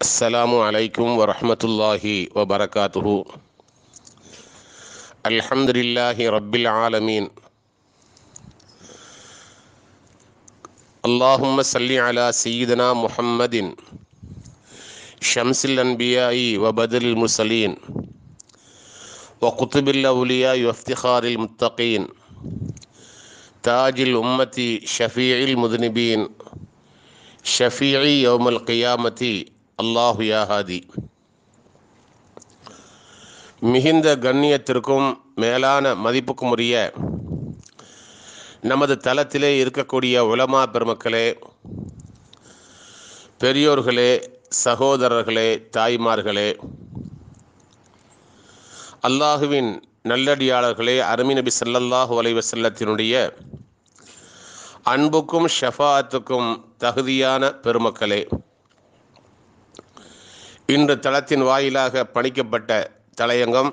السلام عليكم ورحمة الله وبركاته الحمد لله رب العالمين اللهم صل على سيدنا محمد شمس الأنبياء وبدر المرسلين وقطب الأولياء وافتخار المتقين تاج الأمة شفيع المذنبين ஷஃபீஇ யௌமல் கியாமத்தி அல்லாஹு யா ஹாதி மிகுந்த கண்ணியத்திற்கும் மேலான மதிப்புக்கும் உரிய நமது தளத்திலே இருக்கக்கூடிய உலமா பெருமக்களே பெரியோர்களே சகோதரர்களே தாய்மார்களே அல்லாஹுவின் நல்லடியாளர்களே அருமி நபி ஸல்லல்லாஹு அலைஹி வஸல்லத்தினுடைய அன்புக்கும் ஷஃபாத்துக்கும் தகுதியான பெருமக்களே இன்று தளத்தின் வாயிலாக பணிக்கப்பட்ட தலையங்கம்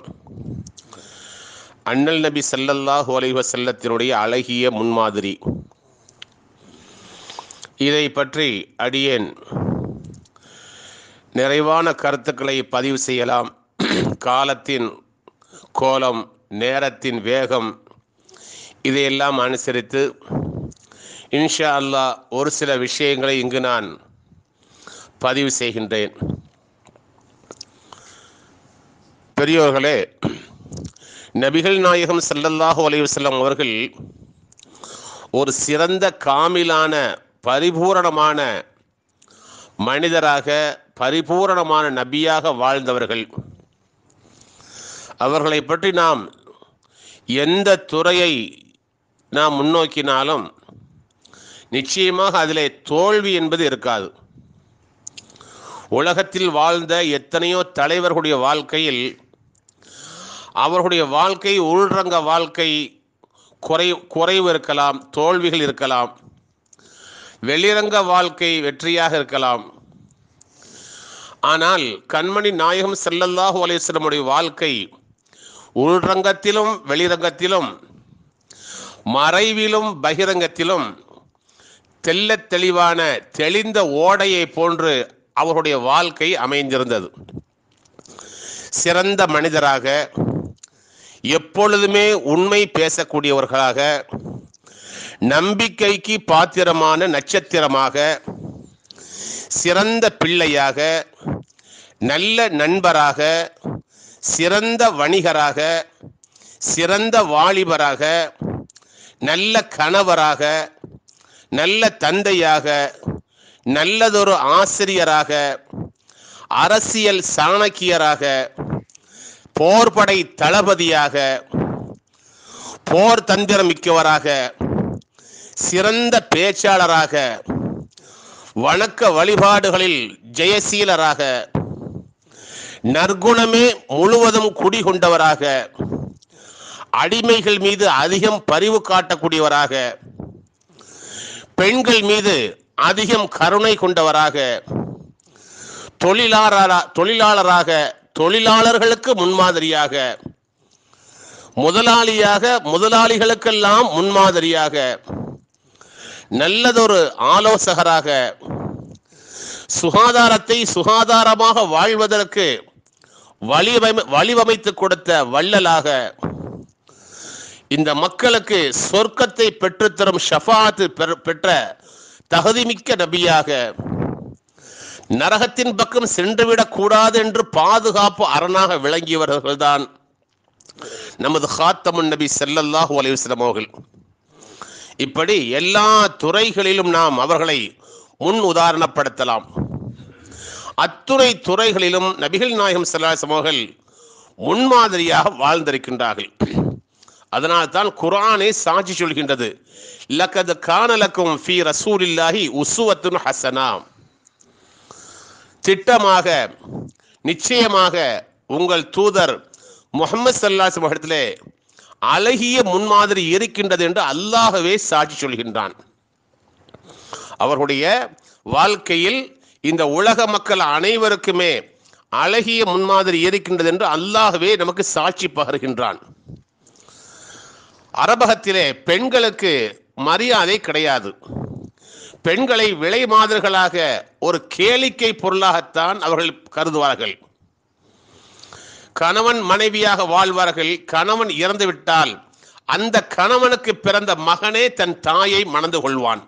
அண்ணல் நபி ஸல்லல்லாஹு அலைஹி வஸல்லத்தினுடைய அழகிய முன்மாதிரி இதை பற்றி அடியேன் நிறைவான கருத்துக்களை பதிவு செய்யலாம் காலத்தின் கோலம் நேரத்தின் வேகம் இதையெல்லாம் அனுசரித்து இன்ஷா அல்லாஹ் ஒரு சில விஷயங்களை இங்கு நான் பதிவு செய்கின்றேன் பெரியோர்களே நபிகள் நாயகம் ஸல்லல்லாஹு அலைஹி வஸல்லம் அவர்கள் ஒரு சிறந்த காமிலான பரிபூரணமான மனிதராக பரிபூரணமான நபியாக வாழ்ந்தவர்கள் அவர்களை பற்றி நாம் எந்த துறையை நாம் முன்னோக்கினாலும் நிச்சயமாக அதிலே தோல்வி என்பது இருக்காது உலகத்தில் வாழ்ந்த எத்தனையோ தலைவர்களுடைய வாழ்க்கையில் அவர்களுடைய வாழ்க்கை உள்ரங்க வாழ்க்கை குறை குறைவு இருக்கலாம் தோல்விகள் இருக்கலாம் வெளிரங்க வாழ்க்கை வெற்றியாக இருக்கலாம் ஆனால் கண்மணி நாயகம் செல்லல்லாஹு அலைவசலமுடைய வாழ்க்கை உள்ரங்கத்திலும் வெளிரங்கத்திலும் மறைவிலும் பகிரங்கத்திலும் தெல்ல தெளிவான தெளிந்த ஓடையை போன்று அவருடைய வாழ்க்கை அமைந்திருந்தது சிறந்த மனிதராக எப்பொழுதுமே உண்மை பேசக்கூடியவர்களாக நம்பிக்கைக்கு பாத்திரமான நட்சத்திரமாக சிறந்த பிள்ளையாக நல்ல நண்பராக சிறந்த வணிகராக சிறந்த வாலிபராக நல்ல கணவராக நல்ல தந்தையாக நல்லதொரு ஆசிரியராக அரசியல் சாணக்கியராக போர்படை தளபதியாக போர் தந்திரம் மிக்கவராக சிறந்த பேச்சாளராக வணக்க வழிபாடுகளில் ஜெயசீலராக நற்குணமே முழுவதும் குடிகொண்டவராக அடிமைகள் மீது அதிகம் பரிவு காட்டக்கூடியவராக பெண்கள் மீது அதிகம் கருணை கொண்டவராக தொழிலாளரா தொழிலாளராக தொழிலாளர்களுக்கு முன்மாதிரியாக முதலாளியாக முதலாளிகளுக்கெல்லாம் முன்மாதிரியாக நல்லதொரு ஆலோசகராக சுகாதாரத்தை சுகாதாரமாக வாழ்வதற்கு வழிவமை வழிவமைத்து கொடுத்த வள்ளலாக இந்த மக்களுக்கு சொர்க்கத்தை பெற்றுத்தரும் ஷஃபாத்து பெற்ற தகுதிமிக்க நபியாக நரகத்தின் பக்கம் சென்றுவிடக் கூடாது என்று பாதுகாப்பு அரணாக விளங்கியவர்கள்தான் நமது ஹாத்தமுன் நபி செல்லல்லாஹு அலைவசலம் அவர்கள் இப்படி எல்லா துறைகளிலும் நாம் அவர்களை முன் உதாரணப்படுத்தலாம் அத்துறை துறைகளிலும் நபிகள் நாயகம் செல்லாசம் அவர்கள் முன்மாதிரியாக வாழ்ந்திருக்கின்றார்கள் அதனால் தான் குரானை சாட்சி சொல்கின்றது லக்கது கானலக்கும் ஃபி ரசூலில்லாஹி உசுவத்துன் ஹசனா திட்டமாக நிச்சயமாக உங்கள் தூதர் முகமது சல்லாஸ் இடத்திலே அழகிய முன்மாதிரி இருக்கின்றது என்று அல்லாஹவே சாட்சி சொல்கின்றான் அவர்களுடைய வாழ்க்கையில் இந்த உலக மக்கள் அனைவருக்குமே அழகிய முன்மாதிரி இருக்கின்றது என்று அல்லாஹவே நமக்கு சாட்சி பகர்கின்றான் அரபகத்திலே பெண்களுக்கு மரியாதை கிடையாது பெண்களை விலை மாதிர்களாக ஒரு கேளிக்கை பொருளாகத்தான் அவர்கள் கருதுவார்கள் கணவன் மனைவியாக வாழ்வார்கள் கணவன் இறந்துவிட்டால் அந்த கணவனுக்கு பிறந்த மகனே தன் தாயை மணந்து கொள்வான்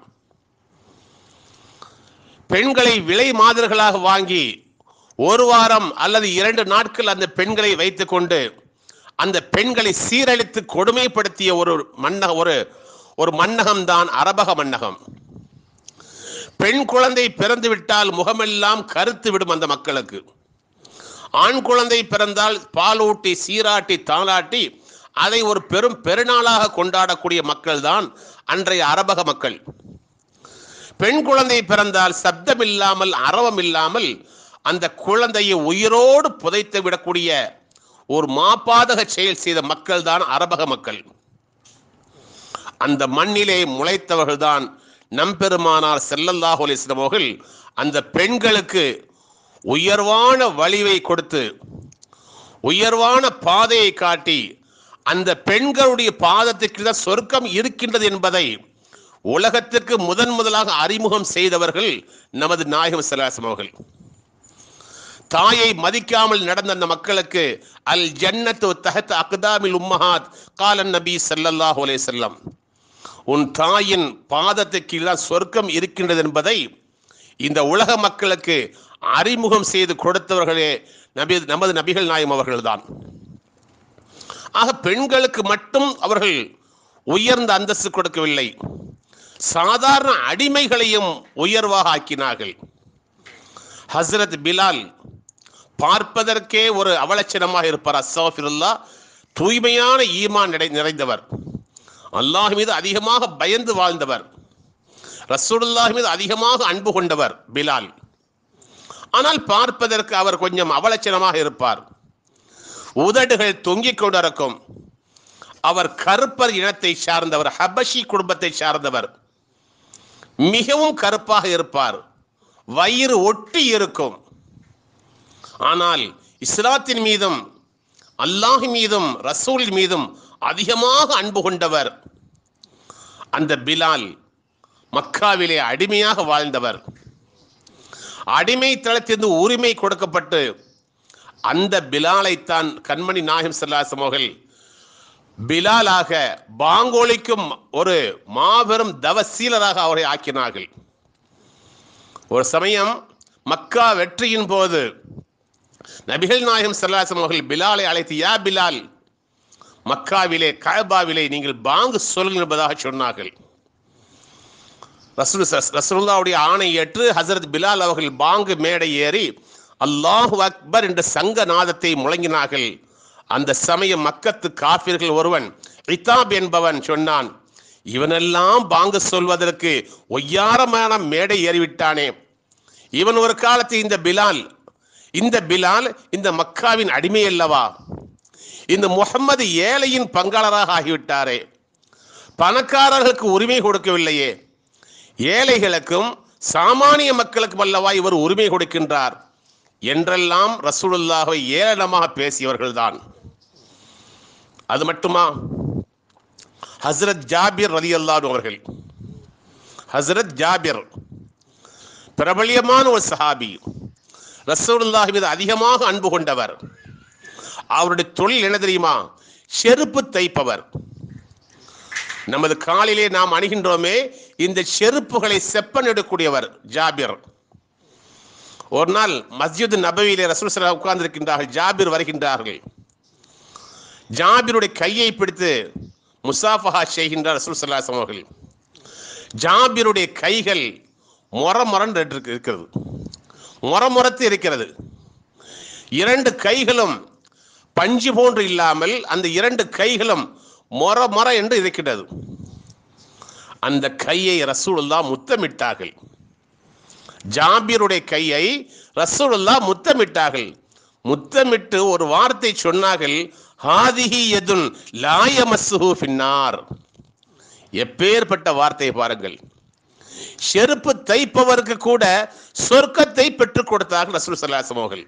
பெண்களை விலை மாதிர்களாக வாங்கி ஒரு வாரம் அல்லது இரண்டு நாட்கள் அந்த பெண்களை வைத்துக்கொண்டு அந்த பெண்களை சீரழித்து கொடுமைப்படுத்திய ஒரு மன்னக ஒரு ஒரு மன்னகம்தான் அரபக மன்னகம் பெண் குழந்தை பிறந்து விட்டால் முகமெல்லாம் கருத்து விடும் அந்த மக்களுக்கு ஆண் குழந்தை பிறந்தால் பாலூட்டி சீராட்டி தாளாட்டி அதை ஒரு பெரும் பெருநாளாக கொண்டாடக்கூடிய மக்கள் தான் அன்றைய அரபக மக்கள் பெண் குழந்தை பிறந்தால் சப்தம் இல்லாமல் அரவம் இல்லாமல் அந்த குழந்தையை உயிரோடு புதைத்து விடக்கூடிய ஒரு மாபாதக செயல் செய்த மக்கள் தான் அரபக மக்கள் அந்த மண்ணிலே முளைத்தவர்கள் தான் நம்பெருமானார் செல்லல்லாஹு அலிஸ்லம் அவர்கள் அந்த பெண்களுக்கு உயர்வான வலிவை கொடுத்து உயர்வான பாதையை காட்டி அந்த பெண்களுடைய பாதத்துக்கு தான் சொர்க்கம் இருக்கின்றது என்பதை உலகத்திற்கு முதன் முதலாக அறிமுகம் செய்தவர்கள் நமது நாயகம் செல்லாசம் அவர்கள் தாயை மதிக்காமல் நடந்த அந்த மக்களுக்கு அல் ஜன்னத்து தஹத் அக்தாமில் உம்மஹாத் காலன் நபி ஸல்லல்லாஹு அலைஹி வஸல்லம் உன் தாயின் பாதத்துக்கு கீழ் சொர்க்கம் இருக்கின்றது என்பதை இந்த உலக மக்களுக்கு அறிமுகம் செய்து கொடுத்தவர்களே நபி நமது நபிகள் நாயம் அவர்கள்தான் ஆக பெண்களுக்கு மட்டும் அவர்கள் உயர்ந்த அந்தஸ்து கொடுக்கவில்லை சாதாரண அடிமைகளையும் உயர்வாக ஆக்கினார்கள் ஹஸ்ரத் பிலால் பார்ப்பதற்கே ஒரு அவலட்சணமாக இருப்பார் அஸ்ஸாஃபிருல்லா தூய்மையான ஈமான் நிறை நிறைந்தவர் அல்லாஹ் மீது அதிகமாக பயந்து வாழ்ந்தவர் ரசூலுல்லாஹ் மீது அதிகமாக அன்பு கொண்டவர் பிலால் ஆனால் பார்ப்பதற்கு அவர் கொஞ்சம் அவலட்சணமாக இருப்பார் உதடுகள் தொங்கிக் கொண்டிருக்கும் அவர் கருப்பர் இனத்தை சார்ந்தவர் ஹபஷி குடும்பத்தை சார்ந்தவர் மிகவும் கருப்பாக இருப்பார் வயிறு ஒட்டி இருக்கும் ஆனால் இஸ்லாத்தின் மீதும் அல்லாஹ் மீதும் ரசூல் மீதும் அதிகமாக அன்பு கொண்டவர் அந்த பிலால் மக்காவிலே அடிமையாக வாழ்ந்தவர் அடிமை தளத்திலிருந்து உரிமை கொடுக்கப்பட்டு அந்த பிலாலைத்தான் கண்மணி நாயகம் சல்லாசம் அவர்கள் பிலாலாக பாங்கோலிக்கும் ஒரு மாபெரும் தவசீலராக அவரை ஆக்கினார்கள் ஒரு சமயம் மக்கா வெற்றியின் போது நபிகள் நாயகம் சல்லாசம் அவர்கள் பிலாலை அழைத்து யா பிலால் மக்காவிலே கயபாவிலே நீங்கள் பாங்கு சொல்லுங்கள் என்பதாக சொன்னார்கள் ரசூல் ரசூல்லாவுடைய ஆணை ஏற்று ஹசரத் பிலால் அவர்கள் பாங்கு மேடை ஏறி அல்லாஹு அக்பர் என்ற சங்க நாதத்தை முழங்கினார்கள் அந்த சமயம் மக்கத்து காபிர்கள் ஒருவன் இத்தாப் என்பவன் சொன்னான் இவனெல்லாம் பாங்கு சொல்வதற்கு ஒய்யாரமான மேடை ஏறிவிட்டானே இவன் ஒரு காலத்து இந்த பிலால் இந்த பிலால் இந்த மக்காவின் அடிமை அல்லவா இந்த முகம்மது ஏழையின் பங்காளராக ஆகிவிட்டாரே பணக்காரர்களுக்கு உரிமை கொடுக்கவில்லையே ஏழைகளுக்கும் சாமானிய மக்களுக்கும் அல்லவா இவர் உரிமை கொடுக்கின்றார் என்றெல்லாம் ரசூலுல்லாஹை ஏளனமாக பேசியவர்கள்தான் அது மட்டுமா ஹஸ்ரத் ஜாபிர் ரதி அவர்கள் ஹஸ்ரத் ஜாபிர் பிரபலியமான ஒரு சஹாபி ரசூலுல்லாஹி மீது அதிகமாக அன்பு கொண்டவர் அவருடைய தொழில் என்ன தெரியுமா செருப்பு தைப்பவர் நமது காலிலே நாம் அணுகின்றோமே இந்த செருப்புகளை செப்பனிடக்கூடியவர் ஜாபிர் ஒரு நாள் மஸ்ஜித் நபவியிலே ரசூல் சலா உட்கார்ந்திருக்கின்றார்கள் ஜாபிர் வருகின்றார்கள் ஜாபிருடைய கையை பிடித்து முசாஃபஹா செய்கின்றார் ரசூல் சல்லாசம் அவர்கள் ஜாபிருடைய கைகள் மொர மொரன் இருக்கிறது முறமுறத்து இருக்கிறது இரண்டு கைகளும் பஞ்சு போன்று இல்லாமல் அந்த இரண்டு கைகளும் மொர மொர என்று இருக்கிறது அந்த கையை ரசூலுல்லா முத்தமிட்டார்கள் ஜாபீருடைய கையை ரசூலுல்லா முத்தமிட்டார்கள் முத்தமிட்டு ஒரு வார்த்தை சொன்னார்கள் ஹாதிஹி எதுன் லாயமசுஹு பின்னார் எப்பேற்பட்ட வார்த்தை பாருங்கள் செருப்பு தைப்பவருக்கு கூட சொர்க்கத்தை பெற்றுக் கொடுத்தார்கள் ரசூல் சல்லாசம் அவர்கள்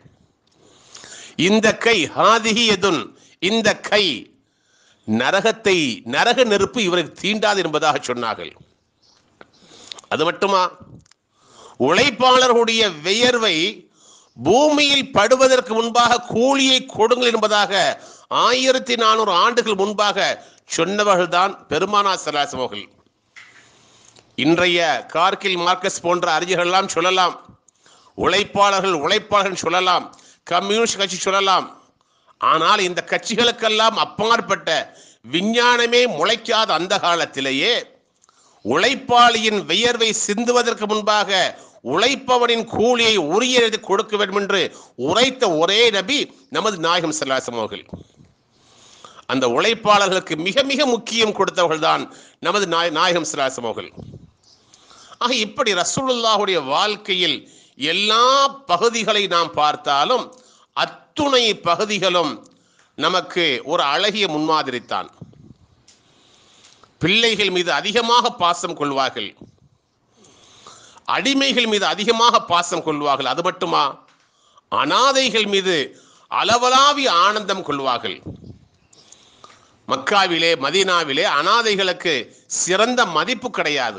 இந்த கை ஹாதிஹி எதுன் இந்த கை நரகத்தை நரக நெருப்பு இவருக்கு தீண்டாது என்பதாக சொன்னார்கள் அது மட்டுமா உழைப்பாளர்களுடைய வியர்வை பூமியில் படுவதற்கு முன்பாக கூலியை கொடுங்கள் என்பதாக ஆயிரத்தி நானூறு ஆண்டுகள் முன்பாக சொன்னவர்கள் தான் பெருமானா சலாசம் அவர்கள் இன்றைய கார்கில் மார்க்கஸ் போன்ற அறிஞர்கள் எல்லாம் சொல்லலாம் உழைப்பாளர்கள் உழைப்பாளர்கள் சொல்லலாம் கம்யூனிஸ்ட் கட்சி சொல்லலாம் ஆனால் இந்த கட்சிகளுக்கெல்லாம் அப்பாற்பட்ட விஞ்ஞானமே முளைக்காத அந்த காலத்திலேயே உழைப்பாளியின் வியர்வை சிந்துவதற்கு முன்பாக உழைப்பவனின் கூலியை உரிய நேரத்தில் கொடுக்க வேண்டும் என்று உரைத்த ஒரே நபி நமது நாயகம் சல்லாசம் அவர்கள் அந்த உழைப்பாளர்களுக்கு மிக மிக முக்கியம் கொடுத்தவர்கள் தான் நமது நாய நாயகம் சல்லாசம் அவர்கள் ஆக இப்படி ரசூலுல்லாஹுடைய வாழ்க்கையில் எல்லா பகுதிகளை நாம் பார்த்தாலும் அத்துணை பகுதிகளும் நமக்கு ஒரு அழகிய முன்மாதிரித்தான் பிள்ளைகள் மீது அதிகமாக பாசம் கொள்வார்கள் அடிமைகள் மீது அதிகமாக பாசம் கொள்வார்கள் அது மட்டுமா அனாதைகள் மீது அளவலாவிய ஆனந்தம் கொள்வார்கள் மக்காவிலே மதீனாவிலே அனாதைகளுக்கு சிறந்த மதிப்பு கிடையாது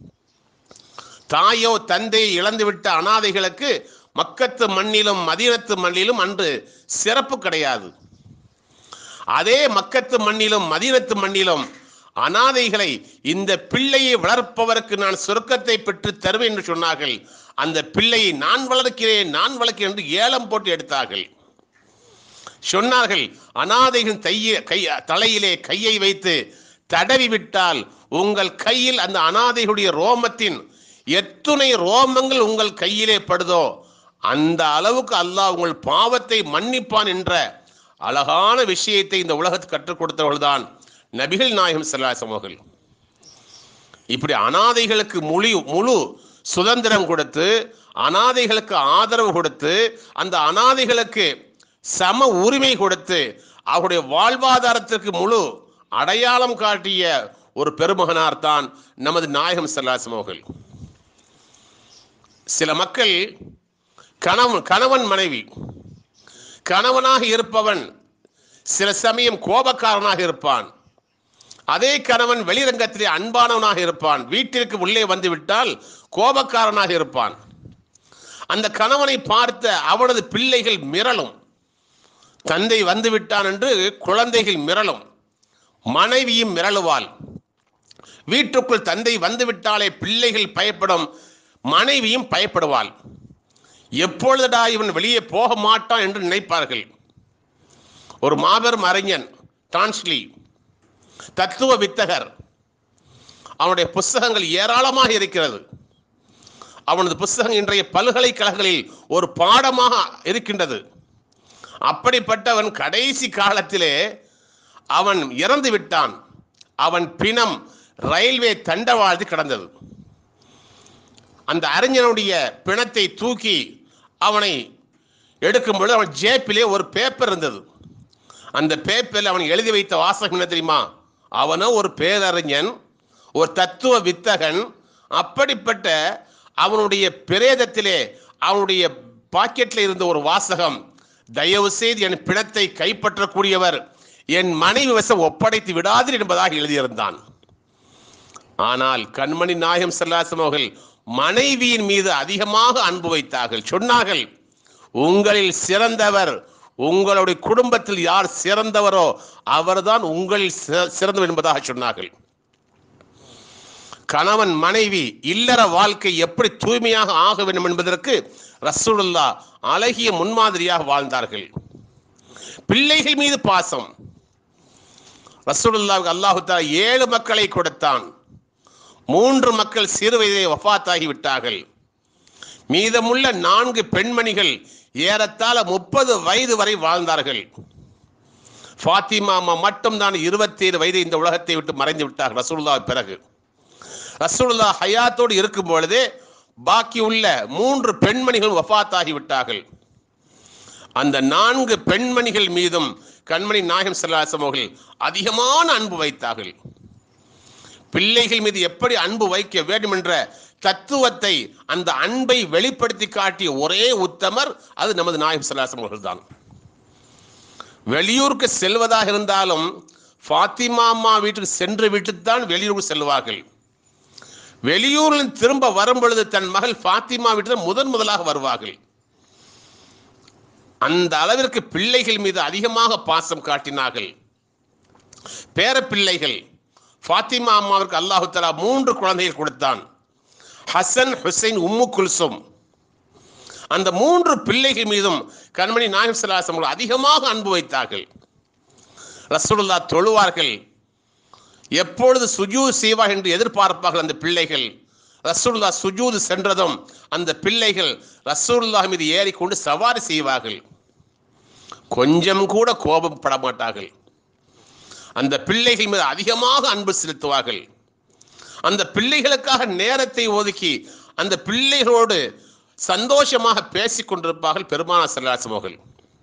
தாயோ தந்தையை இழந்துவிட்ட அனாதைகளுக்கு மக்கத்து மண்ணிலும் மதீனத்து மண்ணிலும் அன்று சிறப்பு கிடையாது அதே மக்கத்து மண்ணிலும் மதீனத்து மண்ணிலும் அனாதைகளை இந்த பிள்ளையை வளர்ப்பவருக்கு நான் சொர்க்கத்தை பெற்று தருவேன் என்று சொன்னார்கள் அந்த பிள்ளையை நான் வளர்க்கிறேன் நான் வளர்க்கிறேன் என்று ஏலம் போட்டு எடுத்தார்கள் சொன்னார்கள் அனாதைகள் தைய கை தலையிலே கையை வைத்து தடவி விட்டால் உங்கள் கையில் அந்த அனாதைகளுடைய ரோமத்தின் எத்துணை ரோமங்கள் உங்கள் கையிலே படுதோ அந்த அளவுக்கு அல்லாஹ் உங்கள் பாவத்தை மன்னிப்பான் என்ற அழகான விஷயத்தை இந்த உலகத்துக்கு கற்றுக் கொடுத்தவர்கள் தான் நபிகள் நாயகம் செல்லாசம் அவர்கள் இப்படி அனாதைகளுக்கு முழு முழு சுதந்திரம் கொடுத்து அனாதைகளுக்கு ஆதரவு கொடுத்து அந்த அனாதைகளுக்கு சம உரிமை கொடுத்து அவருடைய வாழ்வாதாரத்திற்கு முழு அடையாளம் காட்டிய ஒரு பெருமகனார் தான் நமது நாயகம் செல்லாசம் அவர்கள் சில மக்கள் கணவன் கணவன் மனைவி கணவனாக இருப்பவன் சில சமயம் கோபக்காரனாக இருப்பான் அதே கணவன் வெளிரங்கத்திலே அன்பானவனாக இருப்பான் வீட்டிற்கு உள்ளே வந்து விட்டால் கோபக்காரனாக இருப்பான் அந்த கணவனை பார்த்த அவனது பிள்ளைகள் மிரளும் தந்தை வந்து விட்டான் என்று குழந்தைகள் மிரளும் மனைவியும் மிரளுவாள் வீட்டுக்குள் தந்தை வந்து விட்டாலே பிள்ளைகள் பயப்படும் மனைவியும் பயப்படுவாள் எப்பொழுதடா இவன் வெளியே போக மாட்டான் என்று நினைப்பார்கள் ஒரு மாபெரும் அறிஞன் டான்ஸ்லி தத்துவ வித்தகர் அவனுடைய புஸ்தகங்கள் ஏராளமாக இருக்கிறது அவனது புஸ்தகம் இன்றைய பல்கலைக்கழகங்களில் ஒரு பாடமாக இருக்கின்றது அப்படிப்பட்டவன் கடைசி காலத்திலே அவன் இறந்து விட்டான் அவன் பிணம் ரயில்வே தண்டவாளத்தில் கிடந்தது அந்த அறிஞனுடைய பிணத்தை தூக்கி அவனை எடுக்கும் பொழுது அவன் ஜேப்பிலே ஒரு பேப்பர் இருந்தது அந்த பேப்பரில் அவன் எழுதி வைத்த வாசகம் என்ன தெரியுமா அவனோ ஒரு பேரறிஞன் ஒரு தத்துவ வித்தகன் அப்படிப்பட்ட அவனுடைய பிரேதத்திலே அவனுடைய பாக்கெட்டில் இருந்த ஒரு வாசகம் தயவு செய்து என் பிணத்தை கைப்பற்றக்கூடியவர் என் மனைவி வசம் ஒப்படைத்து விடாதீர் என்பதாக எழுதியிருந்தான் ஆனால் கண்மணி நாயகம் செல்லாசம் அவர்கள் மனைவியின் மீது அதிகமாக அன்பு வைத்தார்கள் சொன்னார்கள் உங்களில் சிறந்தவர் உங்களுடைய குடும்பத்தில் யார் சிறந்தவரோ அவர்தான் உங்களில் சி- சிறந்தவர் என்பதாக சொன்னார்கள் கணவன் மனைவி இல்லற வாழ்க்கை எப்படி தூய்மையாக ஆக வேண்டும் என்பதற்கு ரசூலுல்லா அழகிய முன்மாதிரியாக வாழ்ந்தார்கள் பிள்ளைகள் மீது பாசம் ரசூலுல்லாவுக்கு அல்லாஹு தஆலா ஏழு மக்களை கொடுத்தான் மூன்று மக்கள் சிறு வயதிலே வஃபாத்தாகி விட்டார்கள் மீதமுள்ள நான்கு பெண்மணிகள் ஏறத்தாழ முப்பது வயது வரை வாழ்ந்தார்கள் ஃபாத்திமா அம்மா மட்டும்தான் இருபத்தேழு வயது இந்த உலகத்தை விட்டு மறைந்து விட்டார்கள் ரசூலுல்லா பிறகு ரசூலுல்லா ஹயாத்தோடு இருக்கும் பொழுதே பாக்கி உள்ள மூன்று பெண்மணிகள் வஃபாத்தாகி விட்டார்கள் அந்த நான்கு பெண்மணிகள் மீதும் கண்மணி நாயகம் செல்லாசம் அவர்கள் அதிகமான அன்பு வைத்தார்கள் பிள்ளைகள் மீது எப்படி அன்பு வைக்க வேண்டும் என்ற தத்துவத்தை அந்த அன்பை வெளிப்படுத்தி காட்டிய ஒரே உத்தமர் அது நமது நாயகம் செல்லாசம் அவர்கள் தான் வெளியூருக்கு செல்வதாக இருந்தாலும் ஃபாத்திமா அம்மா வீட்டுக்கு சென்று விட்டுத்தான் வெளியூருக்கு செல்வார்கள் வெளியூரில் திரும்ப வரும் பொழுது தன் மகள் ஃபாத்திமா வீட்டில் முதன் முதலாக வருவார்கள் அந்த அளவிற்கு பிள்ளைகள் மீது அதிகமாக பாசம் காட்டினார்கள் பேர பிள்ளைகள் ஃபாத்திமா அம்மாவிற்கு அல்லாஹு தலா மூன்று குழந்தைகள் கொடுத்தான் ஹசன் ஹுசைன் உம்மு குல்சும் அந்த மூன்று பிள்ளைகள் மீதும் கண்மணி நாயம் சலாசம் அதிகமாக அன்பு வைத்தார்கள் ரசூலுல்லா தொழுவார்கள் எப்பொழுது சுஜூ செய்வா என்று எதிர்பார்ப்பார்கள் அந்த பிள்ளைகள் ரசூலுல்லா சுஜூது சென்றதும் அந்த பிள்ளைகள் ரசூலுல்லா மீது ஏறிக்கொண்டு சவாரி செய்வார்கள் கொஞ்சம் கூட கோபப்பட மாட்டார்கள் அந்த பிள்ளைகள் மீது அதிகமாக அன்பு செலுத்துவார்கள் அந்த பிள்ளைகளுக்காக நேரத்தை ஒதுக்கி அந்த பிள்ளைகளோடு சந்தோஷமாக பேசிக் கொண்டிருப்பார்கள் பெருமான செல்லாசமோகள்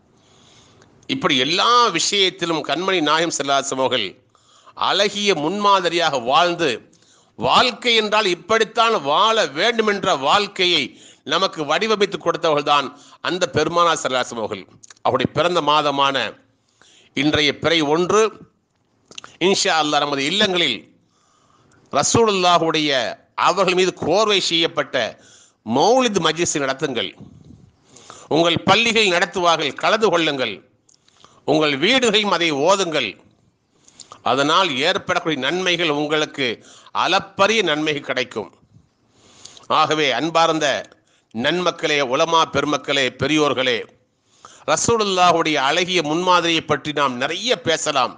இப்படி எல்லா விஷயத்திலும் கண்மணி நாயம் செல்லாசமோகள் அழகிய முன்மாதிரியாக வாழ்ந்து வாழ்க்கை என்றால் இப்படித்தான் வாழ வேண்டும் என்ற வாழ்க்கையை நமக்கு வடிவமைத்து கொடுத்தவர்கள் தான் அந்த பெருமானா சல்லாசமோகள் அவருடைய பிறந்த மாதமான இன்றைய பிறை ஒன்று இன்ஷா அல்லாஹ் நமது இல்லங்களில் ரசூலுல்லாஹுடைய அவர்கள் மீது கோர்வை செய்யப்பட்ட மௌலித் மஜிஸ் நடத்துங்கள் உங்கள் பள்ளிகள் நடத்துவார்கள் கலந்து கொள்ளுங்கள் உங்கள் வீடுகளையும் அதை ஓதுங்கள் அதனால் ஏற்படக்கூடிய நன்மைகள் உங்களுக்கு அளப்பரிய நன்மைகள் கிடைக்கும் ஆகவே அன்பார்ந்த நன்மக்களே உலமா பெருமக்களே பெரியோர்களே ரசூலுல்லாஹுடைய அழகிய முன்மாதிரியை பற்றி நாம் நிறைய பேசலாம்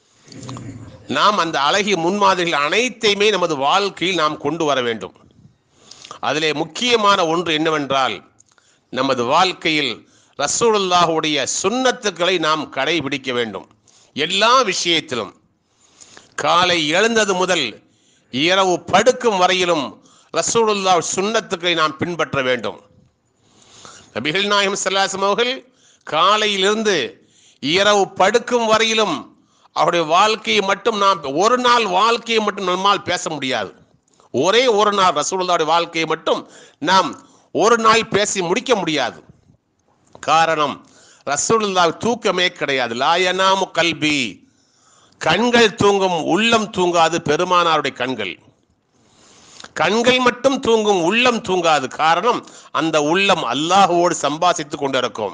நாம் அந்த அழகிய முன்மாதிரிகள் அனைத்தையுமே நமது வாழ்க்கையில் நாம் கொண்டு வர வேண்டும் அதிலே முக்கியமான ஒன்று என்னவென்றால் நமது வாழ்க்கையில் ரசூலுல்லாஹுடைய சுன்னத்துக்களை நாம் கடைபிடிக்க வேண்டும் எல்லா விஷயத்திலும் காலை எழுந்தது முதல் இரவு படுக்கும் வரையிலும் ரசூலுல்லா சுன்னத்துக்களை நாம் பின்பற்ற வேண்டும் நபிகள் நாயகம் சல்லாசம் அவர்கள் காலையிலிருந்து இரவு படுக்கும் வரையிலும் அவருடைய வாழ்க்கையை மட்டும் நாம் ஒரு நாள் வாழ்க்கையை மட்டும் நம்மால் பேச முடியாது ஒரே ஒரு நாள் ரசூலுல்லாவுடைய வாழ்க்கையை மட்டும் நாம் ஒரு நாள் பேசி முடிக்க முடியாது காரணம் ரசூலுல்லா தூக்கமே கிடையாது லாயனாமு கல்வி கண்கள் தூங்கும் உள்ளம் தூங்காது பெருமானாருடைய கண்கள் கண்கள் மட்டும் தூங்கும் உள்ளம் தூங்காது காரணம் அந்த உள்ளம் அல்லாஹுவோடு சம்பாசித்துக் கொண்டிருக்கும்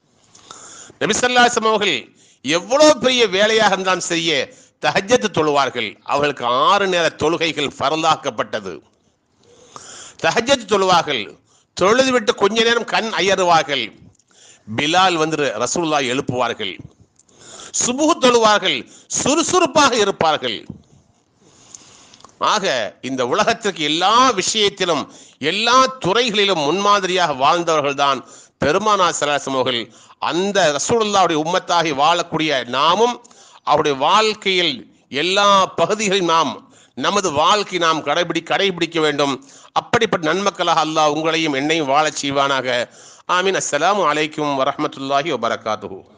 நபிசல்லாசம் அவர்கள் எவ்வளவு பெரிய வேலையாக இருந்தாலும் செய்ய தஹஜத்து தொழுவார்கள் அவர்களுக்கு ஆறு நேர தொழுகைகள் பரந்தாக்கப்பட்டது தஹஜத்து தொழுவார்கள் தொழுது விட்டு கொஞ்ச நேரம் கண் அயறுவார்கள் பிலால் வந்து ரசூல்லா எழுப்புவார்கள் சுபு தொழுவார்கள் சுறுசுறுப்பாக இருப்பார்கள் ஆக இந்த உலகத்திற்கு எல்லா விஷயத்திலும் எல்லா துறைகளிலும் முன்மாதிரியாக வாழ்ந்தவர்கள் தான் பெருமானா சலாசம் அவர்கள் அந்த ரசூலுல்லாவுடைய உம்மத்தாகி வாழக்கூடிய நாமும் அவருடைய வாழ்க்கையில் எல்லா பகுதிகளையும் நாம் நமது வாழ்க்கை நாம் கடைபிடி கடைபிடிக்க வேண்டும் அப்படிப்பட்ட நன்மக்களாக அல்லாஹ் உங்களையும் என்னையும் வாழச் செய்வானாக ஆமீன் அஸ்ஸலாமு அலைக்கும் வரஹ்மத்துல்லாஹி வபரகாத்துஹு